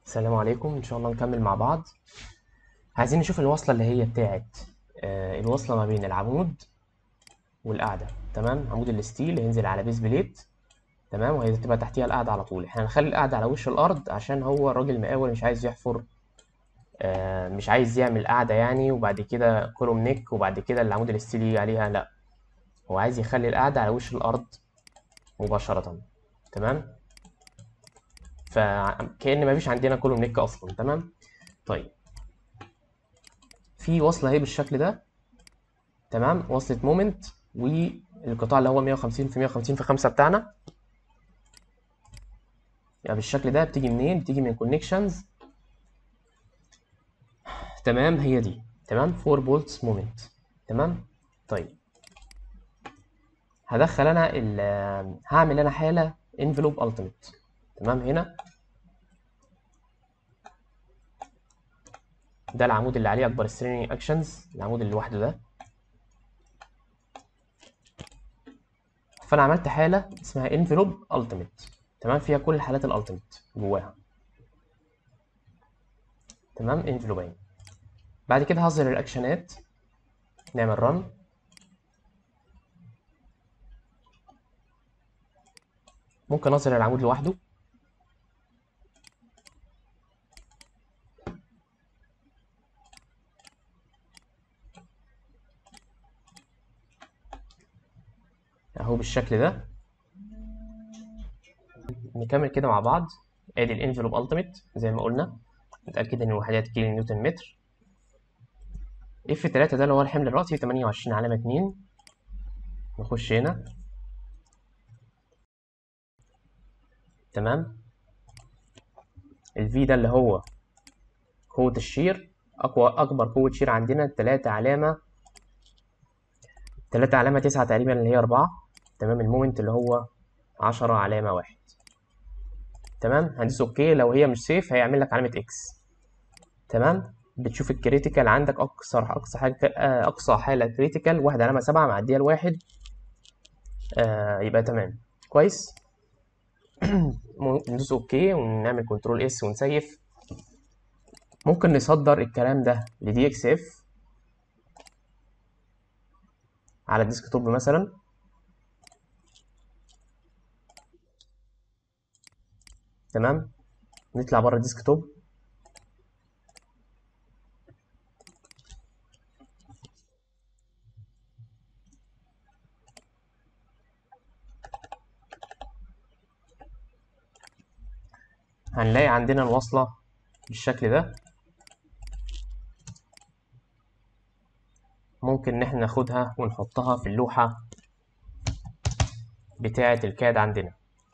السلام عليكم ان شاء الله نكمل مع بعض عايزين نشوف الوصلة اللي هي بتاعت آه، الوصلة ما بين العمود والقاعدة تمام عمود الستيل هينزل على بيز بليت تمام وهتبقى تحتيها القاعدة على طول احنا هنخلي القاعدة على وش الأرض عشان هو الراجل مقاول مش عايز يحفر آه، مش عايز يعمل قاعدة يعني وبعد كده كولوم نيك وبعد كده العمود الستيل يجي عليها لا هو عايز يخلي القاعدة على وش الأرض مباشرة تمام فكأن مفيش عندنا كولوم نيك أصلا تمام طيب في وصلة اهي بالشكل ده تمام وصلة مومنت والقطاع اللي هو 150 في 150 في 5 بتاعنا يعني بالشكل ده بتيجي منين بتيجي من كونكشنز تمام هي دي تمام 4 بولتس مومنت تمام طيب هدخل انا ال هعمل انا حاله انفلوب التيميت تمام هنا ده العمود اللي عليه اكبر سترينج اكشنز العمود اللي لوحده ده فانا عملت حاله اسمها انفلوب التيميت تمام فيها كل حالات الالتيميت جواها تمام انفلوبين بعد كده هظهر الاكشنات نعمل رن ممكن اظهر العمود لوحده اهو بالشكل ده نكمل كده مع بعض ادي الانفلوب التيميت زي ما قلنا نتاكد ان الوحدات كيلو نيوتن متر اف 3 ده اللي هو الحمل الرأسي 28 علامة 2 نخش هنا تمام الفي ده اللي هو قوة الشير أقوى أكبر قوة شير عندنا تلاتة علامة تلاتة علامة تسعة تقريبا اللي هي أربعة تمام المومنت اللي هو عشرة علامة واحد تمام هندوس اوكي لو هي مش سيف هيعمل لك علامة اكس تمام بتشوف الكريتيكال عندك اقصى اقصى حاجة اقصى حالة كريتيكال واحد علامة سبعة معدية لواحد آه يبقى تمام كويس ندوس اوكي ونعمل كنترول اس ونسيف ممكن نصدر الكلام ده لدي اكس اف على الديسكتوب مثلا تمام نطلع بره الديسكتوب هنلاقي عندنا الوصلة بالشكل ده ممكن ان احنا ناخدها ونحطها في اللوحة بتاعة الكاد عندنا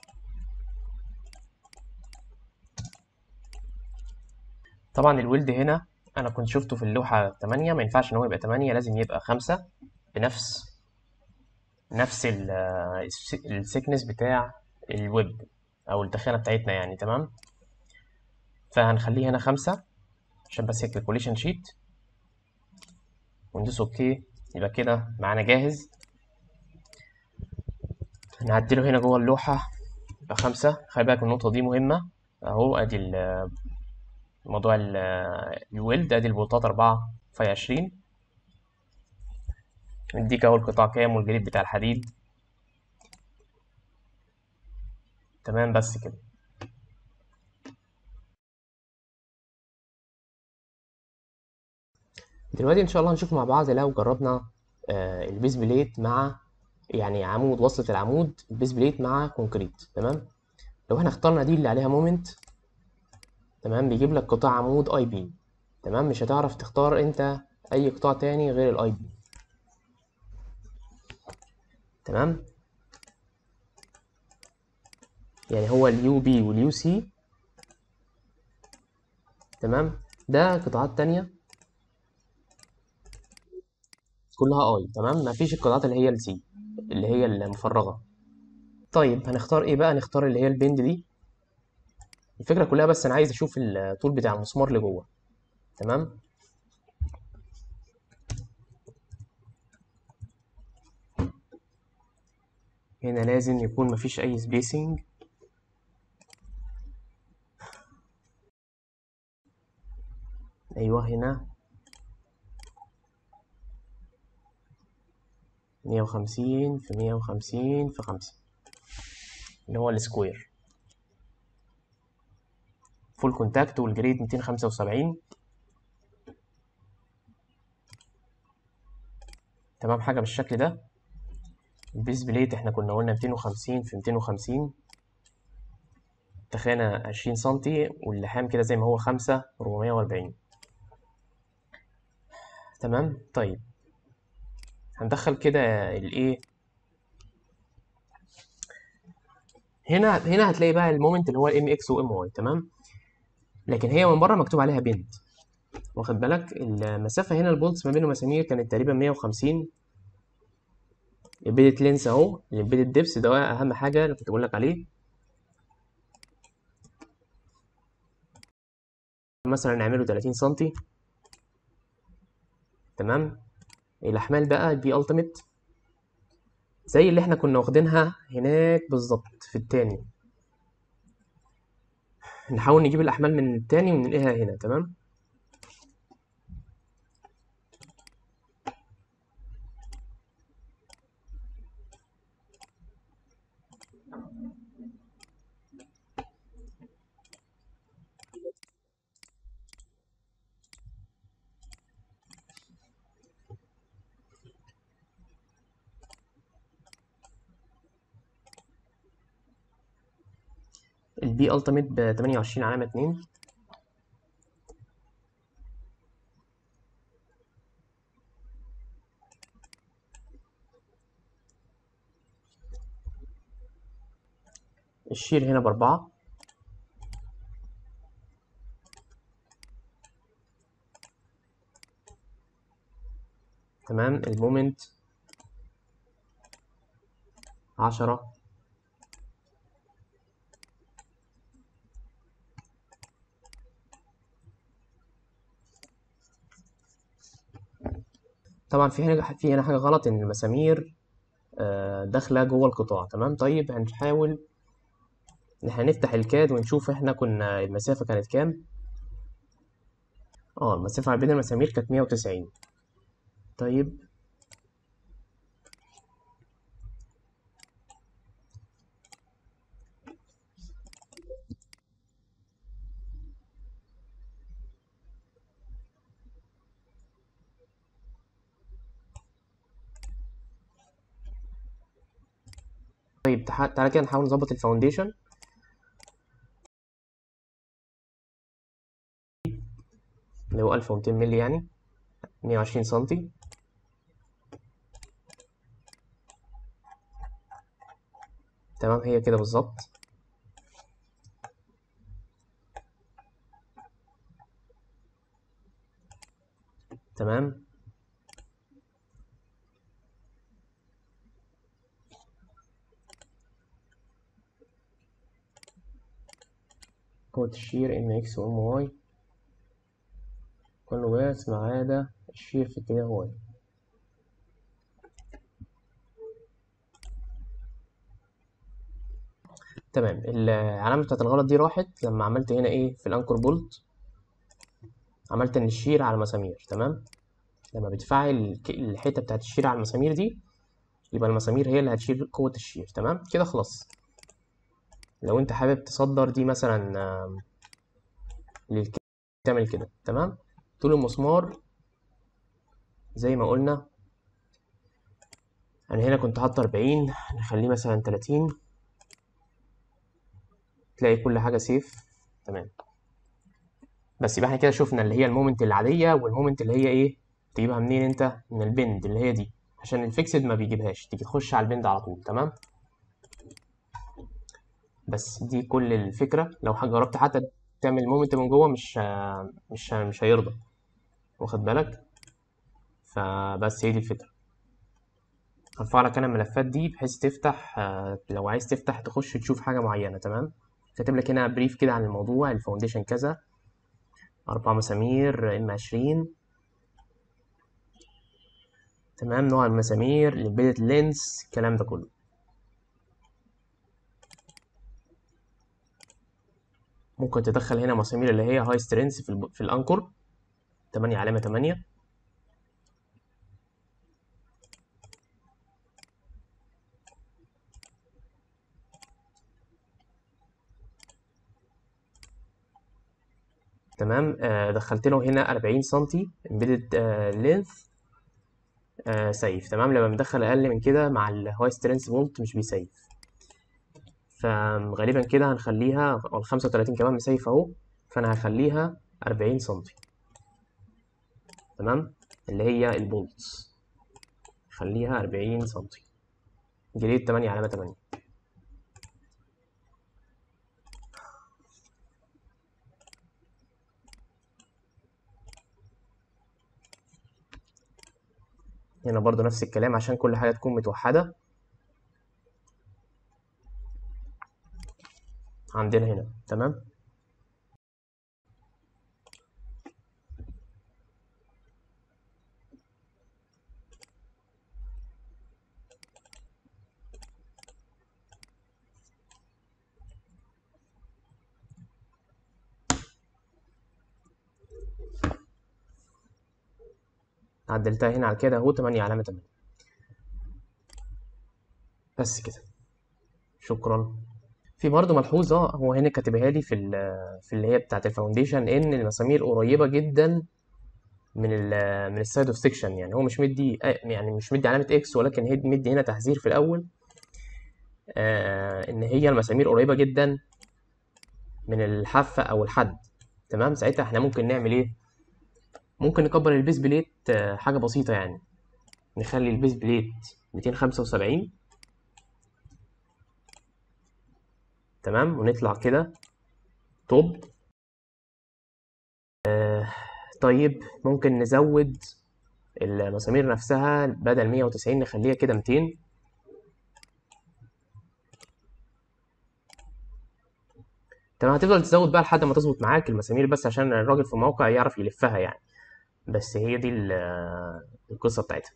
طبعا الولد هنا انا كنت شفته في اللوحة 8 ما ينفعش ان هو يبقى 8 لازم يبقى 5 بنفس نفس السيكنس بتاع الويب او التخانة بتاعتنا يعني تمام فهنخليه هنا خمسة عشان بس الكالكوليشن شيت وندوس اوكي يبقى كده معانا جاهز هنعدله هنا جوه اللوحة يبقى خمسة خلي بالك النقطة دي مهمة اهو ادي موضوع الويلد ادي البولتات أربعة في عشرين نديك اهو القطاع كام والجريد بتاع الحديد تمام بس كده دلوقتي ان شاء الله هنشوف مع بعض لو جربنا آه البيز بليت مع يعني عمود وصلة العمود البيز بليت مع كونكريت تمام لو احنا اخترنا دي اللي عليها مومنت تمام بيجيب لك قطاع عمود اي بي تمام مش هتعرف تختار انت اي قطاع تاني غير الاي بي تمام يعني هو اليو بي واليو سي تمام ده قطاعات تانية كلها اي تمام مفيش القطاعات اللي هي السي اللي هي المفرغة طيب هنختار ايه بقى نختار اللي هي البند دي الفكرة كلها بس انا عايز اشوف الطول بتاع المسمار اللي جوه تمام هنا لازم يكون مفيش اي سبيسنج ايوه هنا مية وخمسين في مية وخمسين في خمسة اللي هو السكوير فول كونتاكت والجريد ميتين خمسة وسبعين تمام حاجة بالشكل ده البيس بليت احنا كنا قلنا ميتين وخمسين في ميتين وخمسين تخانة عشرين سنتي واللحام كده زي ما هو خمسة ربعمية وأربعين تمام طيب هندخل كده الايه هنا هنا هتلاقي بقى المومنت اللي هو ام اكس وام واي تمام لكن هي من بره مكتوب عليها بنت واخد بالك المسافه هنا البولتس ما بين المسامير كانت تقريبا 150 البيدت لينس اهو البيدت ديبس ده اهم حاجه اللي كنت بقول لك عليه مثلا نعمله 30 سنتي تمام الاحمال بقى دي التيميت زي اللي احنا كنا واخدينها هناك بالظبط في التاني نحاول نجيب الاحمال من التاني وننقلها هنا تمام البي التيميت ب 28 علامة 2 الشير هنا بأربعة تمام المومنت عشرة طبعا في هنا في هنا حاجة غلط إن المسامير آه، داخلة جوه القطاع تمام طيب هنحاول إن احنا نفتح الكاد ونشوف احنا كنا المسافة كانت كام اه المسافة ما بين المسامير كانت مية وتسعين طيب طيب تح- تعالى كده نحاول نظبط الفاونديشن اللي هو 1200 مللي يعني 120 سنتي تمام هي كده بالظبط تمام قوة الشير ام اكس وام واي كله بس ما عدا الشير في اتجاه واي تمام العلامة بتاعت الغلط دي راحت لما عملت هنا ايه في الانكر بولت عملت ان الشير على المسامير تمام لما بتفعل الك- الحتة بتاعت الشير على المسامير دي يبقى المسامير هي اللي هتشيل قوة الشير تمام كده خلاص لو انت حابب تصدر دي مثلا آم، للك تعمل كده تمام طول المسمار زي ما قلنا انا هنا كنت حاطط 40 نخليه مثلا 30 تلاقي كل حاجة سيف تمام بس يبقى احنا كده شفنا اللي هي المومنت العادية والمومنت اللي هي ايه تجيبها منين انت من البند اللي هي دي عشان الفيكسد ما بيجيبهاش تيجي تخش على البند على طول تمام بس دي كل الفكرة لو حاجة جربت حتى تعمل مومنت من جوه مش ه- مش ه- مش هيرضى واخد بالك فبس هي دي الفكرة هرفع لك انا الملفات دي بحيث تفتح آه، لو عايز تفتح تخش تشوف حاجة معينة تمام كاتب لك هنا بريف كده عن الموضوع الفاونديشن كذا أربع مسامير ام عشرين تمام نوع المسامير الامبيدد لينس الكلام ده كله ممكن تدخل هنا مسامير اللي هي هاي سترينث في, الب... في الانكر تمانية علامة تمانية تمام آه دخلت له هنا 40 سنتي امبيدد لينث سيف تمام لما بندخل اقل من كده مع الهاي سترينث بولت مش بيسيف فغالبا كده هنخليها او ال 35 كمان مسيف اهو فانا هخليها 40 سنتي تمام اللي هي البولتس خليها 40 سنتي جريد 8 علامة 8 هنا برضو نفس الكلام عشان كل حاجة تكون متوحدة عندنا هنا تمام عدلتها هنا على كده اهو 8 علامة 8 بس كده شكرا في برضه ملحوظة هو هنا كاتبها لي في ال في اللي هي بتاعة الفاونديشن إن المسامير قريبة جدا من ال من السايد اوف سيكشن يعني هو مش مدي يعني مش مدي علامة اكس ولكن هي مدي هنا تحذير في الأول آه إن هي المسامير قريبة جدا من الحافة أو الحد تمام ساعتها احنا ممكن نعمل ايه ممكن نكبر البيس بليت آه، حاجة بسيطة يعني نخلي البيس بليت 275 تمام ونطلع كده توب آه طيب ممكن نزود المسامير نفسها بدل 190 نخليها كده 200 تمام هتفضل تزود بقى لحد ما تظبط معاك المسامير بس عشان الراجل في الموقع يعرف يلفها يعني بس هي دي ال- القصة بتاعتها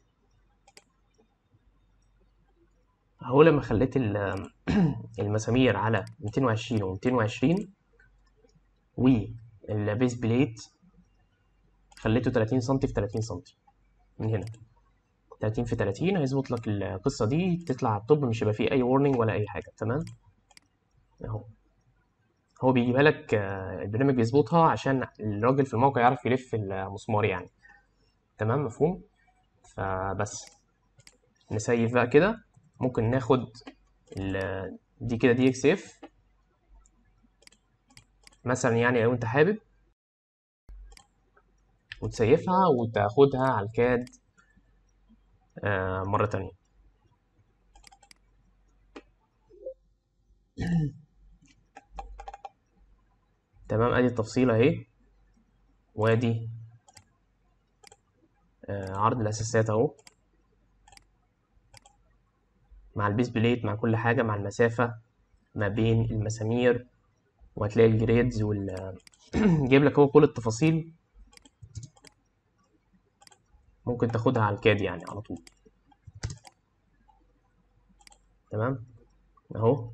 هو لما خليت ال- المسامير على 220 و 220 والبيس بليت خليته 30 سم في 30 سم من هنا 30 في 30 هيظبط لك القصة دي تطلع على الطب مش هيبقى فيه أي warning ولا أي حاجة تمام أهو هو بيجيبها لك آه، البرنامج بيظبطها عشان الراجل في الموقع يعرف يلف المسمار يعني تمام مفهوم فبس نسيف بقى كده ممكن ناخد ال- دي كده دي اكس اف مثلا يعني لو انت حابب وتسيفها وتاخدها على الكاد آه، مرة تانية تمام ادي التفصيلة اهي وادي آه، عرض الاساسات اهو مع البيس بليت مع كل حاجة مع المسافة ما بين المسامير وهتلاقي الجريدز وال جايب لك هو كل التفاصيل ممكن تاخدها على الكاد يعني على طول تمام اهو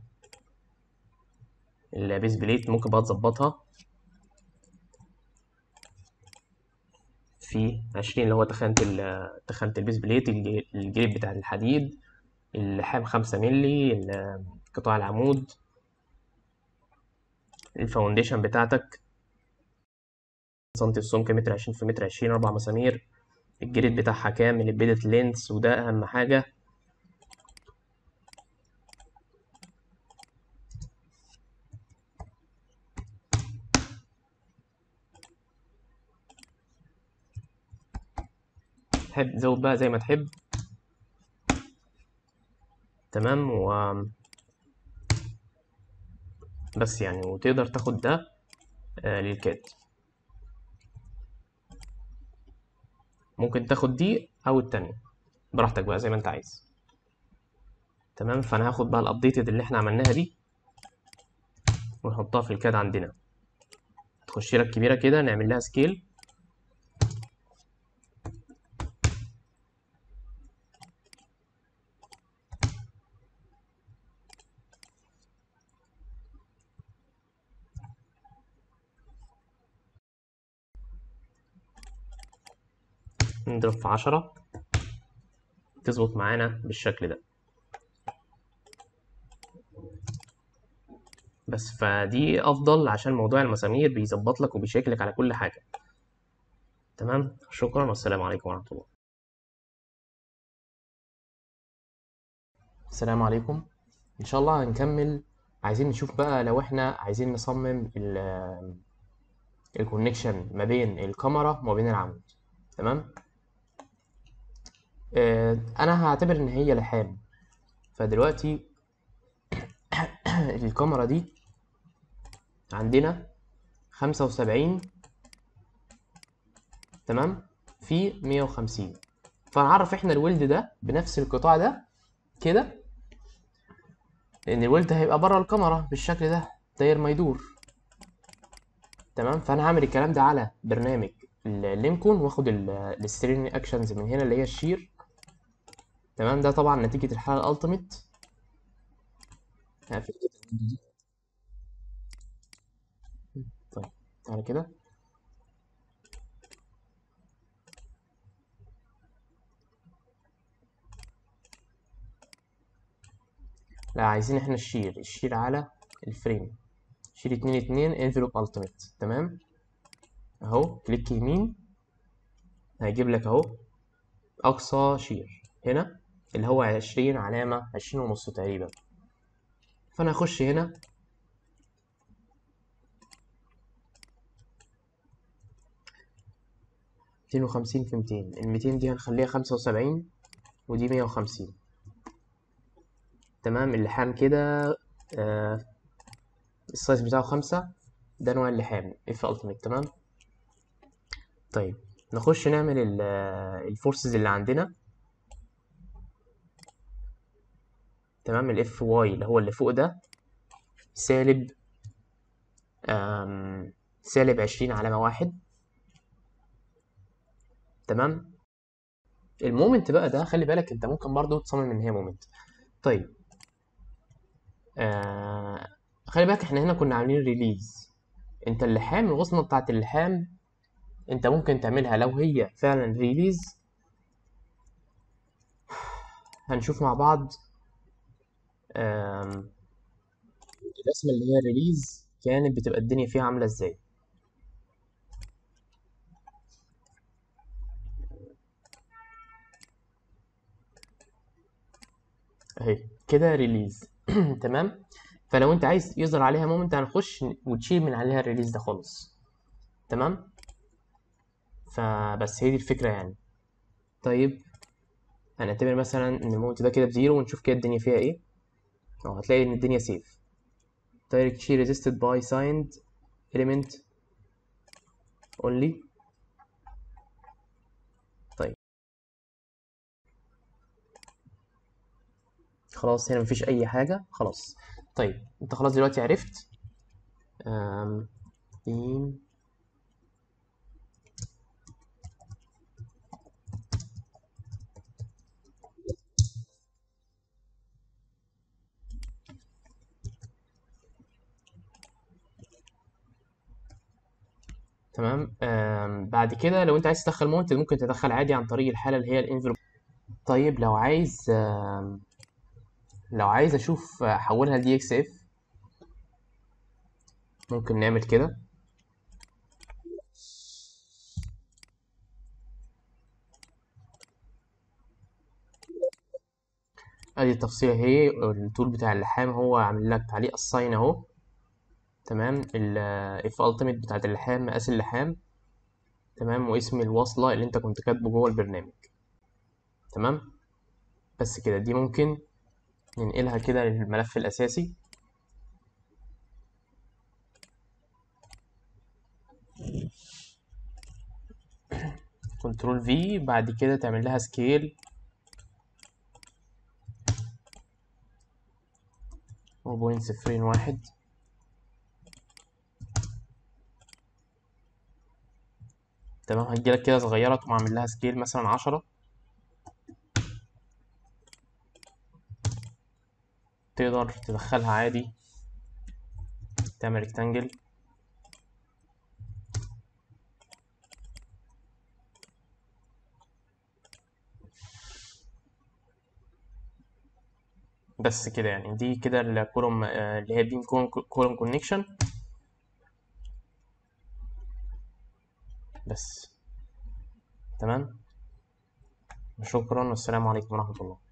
البيس بليت ممكن بقى تظبطها في عشرين اللي هو تخانة ال- تخانة البيس بليت الج- الجريد بتاع الحديد اللحام خمسة ملي ال- قطاع العمود الفاونديشن بتاعتك سنتي السمك متر عشرين في متر عشرين أربع مسامير الجريد بتاعها كام البيدت لينس وده أهم حاجة تحب تزود بقى زي ما تحب تمام و بس يعني وتقدر تاخد ده آه، للكاد ممكن تاخد دي او التانية براحتك بقى زي ما انت عايز تمام فانا هاخد بقى الابديتد اللي احنا عملناها دي ونحطها في الكاد عندنا تخش لك كبيرة كده نعمل لها سكيل نضرب في عشرة تظبط معانا بالشكل ده بس فدي افضل عشان موضوع المسامير بيظبط لك وبيشيك على كل حاجه تمام شكرا والسلام عليكم ورحمه الله السلام عليكم ان شاء الله هنكمل عايزين نشوف بقى لو احنا عايزين نصمم الكونكشن ما بين الكاميرا وما بين العمود تمام آه انا هعتبر ان هي لحام فدلوقتي الكاميرا دي عندنا خمسة وسبعين تمام في مية وخمسين فهنعرف احنا الولد ده بنفس القطاع ده كده لان الولد هيبقى بره الكاميرا بالشكل ده داير ما يدور تمام فانا هعمل الكلام ده على برنامج اللينكون واخد السترين اكشنز من هنا اللي هي الشير تمام ده طبعا نتيجة الحالة الالتيميت هقفل كده دي طيب تعالى كده لا عايزين احنا الشير الشير على الفريم شير اتنين اتنين انفلوب التيميت تمام اهو كليك يمين هيجيب لك اهو اقصى شير هنا اللي هو عشرين علامة عشرين ونص تقريبا فانا هخش هنا ميتين وخمسين في ميتين الميتين دي هنخليها خمسة وسبعين ودي مية وخمسين تمام اللحام كده آه السايز بتاعه خمسة ده نوع اللحام اف التيميت تمام طيب نخش نعمل الفورسز اللي عندنا تمام الاف واي اللي هو اللي فوق ده سالب سالب عشرين علامة واحد تمام المومنت بقى ده خلي بالك انت ممكن برضو تصمم ان هي مومنت طيب آه خلي بالك احنا هنا كنا عاملين ريليز انت اللحام الغصنة بتاعت اللحام انت ممكن تعملها لو هي فعلا ريليز هنشوف مع بعض الرسمة اللي هي ريليز كانت بتبقى الدنيا فيها عاملة ازاي اهي كده ريليز تمام فلو انت عايز يظهر عليها مومنت هنخش وتشيل من عليها الريليز ده خالص تمام فبس هي دي الفكرة يعني طيب هنعتبر مثلا ان المومنت ده كده بزيرو ونشوف كده الدنيا فيها ايه اهو هتلاقي ان الدنيا سيف direct shear resisted by signed element only طيب خلاص هنا مفيش اي حاجة خلاص طيب انت خلاص دلوقتي عرفت أم... تمام بعد كده لو انت عايز تدخل مونت ممكن تدخل عادي عن طريق الحاله اللي هي الانفلوب طيب لو عايز لو عايز اشوف احولها لدي اكس اف ممكن نعمل كده ادي التفصيله هي التول بتاع اللحام هو عامل لك تعليق الساين اهو تمام الاف التيميت بتاعت اللحام مقاس اللحام تمام واسم الوصلة اللي انت كنت كاتبه جوه البرنامج تمام بس كده دي ممكن ننقلها كده للملف الأساسي كنترول في بعد كده تعمل لها سكيل وبوينت صفرين واحد تمام هتجيلك كده صغيرة تقوم عامل لها سكيل مثلا عشرة تقدر تدخلها عادي تعمل ريكتانجل بس كده يعني دي كده الكولوم آه، اللي هي بين كولوم كونكشن بس تمام شكرا والسلام عليكم ورحمة الله